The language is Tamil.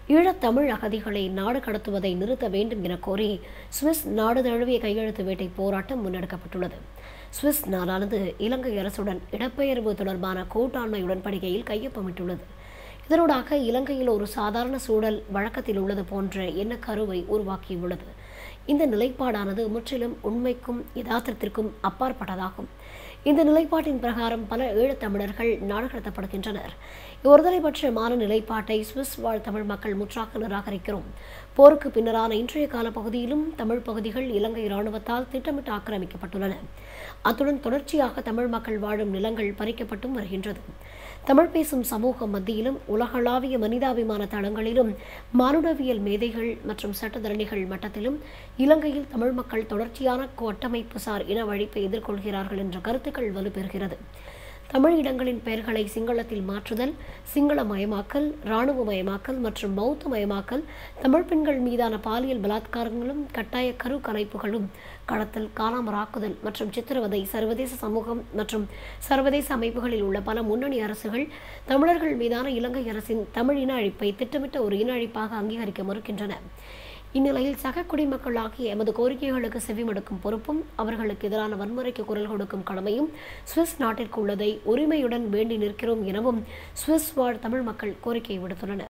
ஈழத்தமிழ் அகதிகளை நாடு கடத்துவதை நிறுத்த வேண்டும் என கோரி சுவிஸ் நாடு தழுவிய கையெழுத்து வேட்டை போராட்டம் முன்னெடுக்கப்பட்டுள்ளது சுவிஸ் நாடானது இலங்கை அரசுடன் இடப்பெயர்வு தொடர்பான கூட்டாண்மை உடன்படிக்கையில் கையொப்பமிட்டுள்ளது இதனூடாக இலங்கையில் ஒரு சாதாரண சூழல் வழக்கத்தில் உள்ளது போன்ற எண்ண கருவை உருவாக்கியுள்ளது இந்த நிலைப்பாடானது முற்றிலும் உண்மைக்கும் யதார்த்தத்திற்கும் அப்பாற்பட்டதாகும் இந்த நிலைப்பாட்டின் பிரகாரம் பல ஈழத்தமிழர்கள் நாடு கடத்தப்படுகின்றனர் ஒருதலைபட்சமான நிலைப்பாட்டை சுவிஸ் வாழ் தமிழ் மக்கள் முற்றாக நிராகரிக்கிறோம் போருக்கு பின்னரான இன்றைய கால பகுதியிலும் தமிழ் பகுதிகள் இலங்கை இராணுவத்தால் திட்டமிட்டு ஆக்கிரமிக்கப்பட்டுள்ளன அத்துடன் தொடர்ச்சியாக தமிழ் மக்கள் வாழும் நிலங்கள் பறிக்கப்பட்டும் வருகின்றது தமிழ் பேசும் சமூகம் மத்தியிலும் உலகளாவிய மனிதாபிமான தளங்களிலும் மானுடவியல் மேதைகள் மற்றும் சட்டத்தரணிகள் மட்டத்திலும் இலங்கையில் தமிழ் மக்கள் தொடர்ச்சியான கட்டமைப்புசார் இன அழிப்பை எதிர்கொள்கிறார்கள் என்ற கருத்துக்கள் வலுப்பெறுகிறது தமிழ் இடங்களின் பெயர்களை சிங்களத்தில் மாற்றுதல் சிங்களமயமாக்கல் இராணுவமயமாக்கல் மற்றும் பௌத்தமயமாக்கல் தமிழ் பெண்கள் மீதான பாலியல் பலாத்காரங்களும் கட்டாய கரு கலைப்புகளும் கடத்தல் காணாமறாக்குதல் மற்றும் சித்திரவதை சர்வதேச சமூகம் மற்றும் சர்வதேச அமைப்புகளில் உள்ள பல முன்னணி அரசுகள் தமிழர்கள் மீதான இலங்கை அரசின் தமிழ் இன அழிப்பை திட்டமிட்ட ஒரு இன அழிப்பாக அங்கீகரிக்க மறுக்கின்றன இந்நிலையில் சக குடிமக்களாகிய எமது கோரிக்கைகளுக்கு செவிமடுக்கும் பொறுப்பும் அவர்களுக்கு எதிரான வன்முறைக்கு குரல் கொடுக்கும் கடமையும் சுவிஸ் நாட்டிற்கு உள்ளதை உரிமையுடன் வேண்டி நிற்கிறோம் எனவும் சுவிஸ் வாழ் தமிழ் மக்கள் கோரிக்கை விடுத்துள்ளனர்